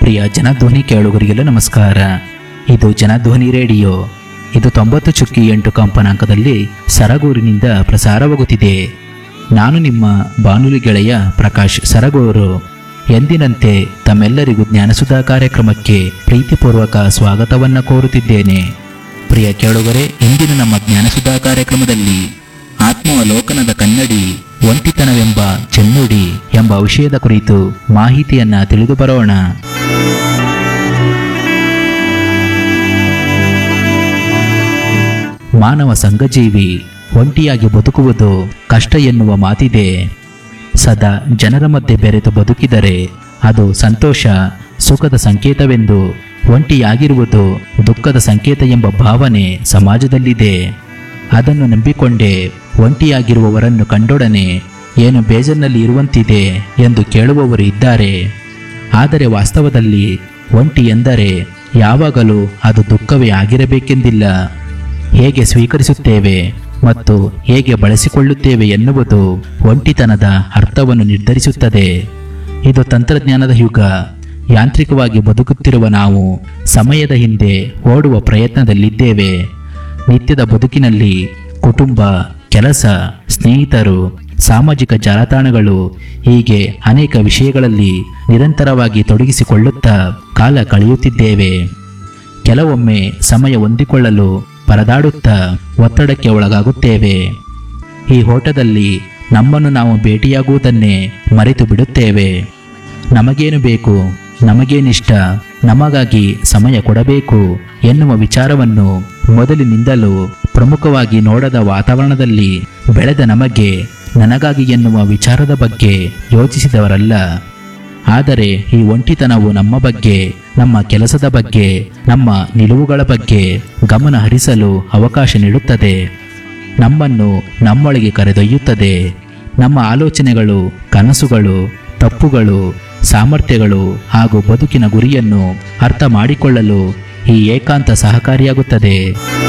ಪ್ರಿಯ ಜನಧ್ವನಿ ಕೇಳುಗರಿಗೆಲ್ಲ ನಮಸ್ಕಾರ ಇದು ಜನಧ್ವನಿ ರೇಡಿಯೋ ಇದು ತೊಂಬತ್ತು ಚುಕ್ಕಿ ಎಂಟು ಕಂಪನಾಂಕದಲ್ಲಿ ಸರಗೂರಿನಿಂದ ಪ್ರಸಾರವಾಗುತ್ತಿದೆ ನಾನು ನಿಮ್ಮ ಬಾನುಲಿ ಗೆಳೆಯ ಪ್ರಕಾಶ್ ಸರಗೂರು ಎಂದಿನಂತೆ ತಮ್ಮೆಲ್ಲರಿಗೂ ಜ್ಞಾನಸುಧಾ ಕಾರ್ಯಕ್ರಮಕ್ಕೆ ಪ್ರೀತಿಪೂರ್ವಕ ಸ್ವಾಗತವನ್ನು ಕೋರುತ್ತಿದ್ದೇನೆ ಪ್ರಿಯ ಕೇಳುಗರೆ ಇಂದಿನ ನಮ್ಮ ಜ್ಞಾನಸುಧಾ ಕಾರ್ಯಕ್ರಮದಲ್ಲಿ ಆತ್ಮಾವಲೋಕನದ ಕನ್ನಡಿ ಒಂಟಿತನವೆಂಬ ಚೆನ್ನುಡಿ ಎಂಬ ವಿಷಯದ ಕುರಿತು ಮಾಹಿತಿಯನ್ನ ತಿಳಿದು ಬರೋಣ ಮಾನವ ಸಂಘಜೀವಿ ಒಂಟಿಯಾಗಿ ಬದುಕುವುದು ಕಷ್ಟ ಎನ್ನುವ ಮಾತಿದೆ ಸದಾ ಜನರ ಮಧ್ಯೆ ಬೆರೆತು ಬದುಕಿದರೆ ಅದು ಸಂತೋಷ ಸುಖದ ಸಂಕೇತವೆಂದು ಒಂಟಿಯಾಗಿರುವುದು ದುಃಖದ ಸಂಕೇತ ಎಂಬ ಭಾವನೆ ಸಮಾಜದಲ್ಲಿದೆ ಅದನ್ನು ನಂಬಿಕೊಂಡೇ ಒಂಟಿಯಾಗಿರುವವರನ್ನು ಕಂಡೊಡನೆ ಏನು ಬೇಜಾರಿನಲ್ಲಿ ಇರುವಂತಿದೆ ಎಂದು ಕೇಳುವವರು ಇದ್ದಾರೆ ಆದರೆ ವಾಸ್ತವದಲ್ಲಿ ಒಂಟಿ ಎಂದರೆ ಯಾವಾಗಲೂ ಅದು ದುಃಖವೇ ಆಗಿರಬೇಕೆಂದಿಲ್ಲ ಹೇಗೆ ಸ್ವೀಕರಿಸುತ್ತೇವೆ ಮತ್ತು ಹೇಗೆ ಬಳಸಿಕೊಳ್ಳುತ್ತೇವೆ ಎನ್ನುವುದು ಒಂಟಿತನದ ಅರ್ಥವನ್ನು ನಿರ್ಧರಿಸುತ್ತದೆ ಇದು ತಂತ್ರಜ್ಞಾನದ ಯುಗ ಯಾಂತ್ರಿಕವಾಗಿ ಬದುಕುತ್ತಿರುವ ನಾವು ಸಮಯದ ಹಿಂದೆ ಓಡುವ ಪ್ರಯತ್ನದಲ್ಲಿದ್ದೇವೆ ನಿತ್ಯದ ಬದುಕಿನಲ್ಲಿ ಕುಟುಂಬ ಕೆಲಸ ಸ್ನೇಹಿತರು ಸಾಮಾಜಿಕ ಜಾಲತಾಣಗಳು ಹೀಗೆ ಅನೇಕ ವಿಷಯಗಳಲ್ಲಿ ನಿರಂತರವಾಗಿ ತೊಡಗಿಸಿಕೊಳ್ಳುತ್ತಾ ಕಾಲ ಕಳೆಯುತ್ತಿದ್ದೇವೆ ಕೆಲವೊಮ್ಮೆ ಸಮಯ ಹೊಂದಿಕೊಳ್ಳಲು ಪರದಾಡುತ್ತಾ ಒತ್ತಡಕ್ಕೆ ಒಳಗಾಗುತ್ತೇವೆ ಈ ಓಟದಲ್ಲಿ ನಮ್ಮನ್ನು ನಾವು ಭೇಟಿಯಾಗುವುದನ್ನೇ ಮರೆತು ಬಿಡುತ್ತೇವೆ ನಮಗೇನು ಬೇಕು ನಮಗೇನಿಷ್ಟ ನಮಗಾಗಿ ಸಮಯ ಕೊಡಬೇಕು ಎನ್ನುವ ವಿಚಾರವನ್ನು ಮೊದಲಿನಿಂದಲೂ ಪ್ರಮುಖವಾಗಿ ನೋಡದ ವಾತಾವರಣದಲ್ಲಿ ಬೆಳೆದ ನಮಗೆ ನನಗಾಗಿ ಎನ್ನುವ ವಿಚಾರದ ಬಗ್ಗೆ ಯೋಚಿಸಿದವರಲ್ಲ ಆದರೆ ಈ ಒಂಟಿತನವು ನಮ್ಮ ಬಗ್ಗೆ ನಮ್ಮ ಕೆಲಸದ ಬಗ್ಗೆ ನಮ್ಮ ನಿಲುವುಗಳ ಬಗ್ಗೆ ಗಮನ ಹರಿಸಲು ಅವಕಾಶ ನೀಡುತ್ತದೆ ನಮ್ಮನ್ನು ನಮ್ಮೊಳಗೆ ಕರೆದೊಯ್ಯುತ್ತದೆ ನಮ್ಮ ಆಲೋಚನೆಗಳು ಕನಸುಗಳು ತಪ್ಪುಗಳು ಸಾಮರ್ಥ್ಯಗಳು ಹಾಗೂ ಬದುಕಿನ ಗುರಿಯನ್ನು ಅರ್ಥ ಮಾಡಿಕೊಳ್ಳಲು ಈ ಏಕಾಂತ ಸಹಕಾರಿಯಾಗುತ್ತದೆ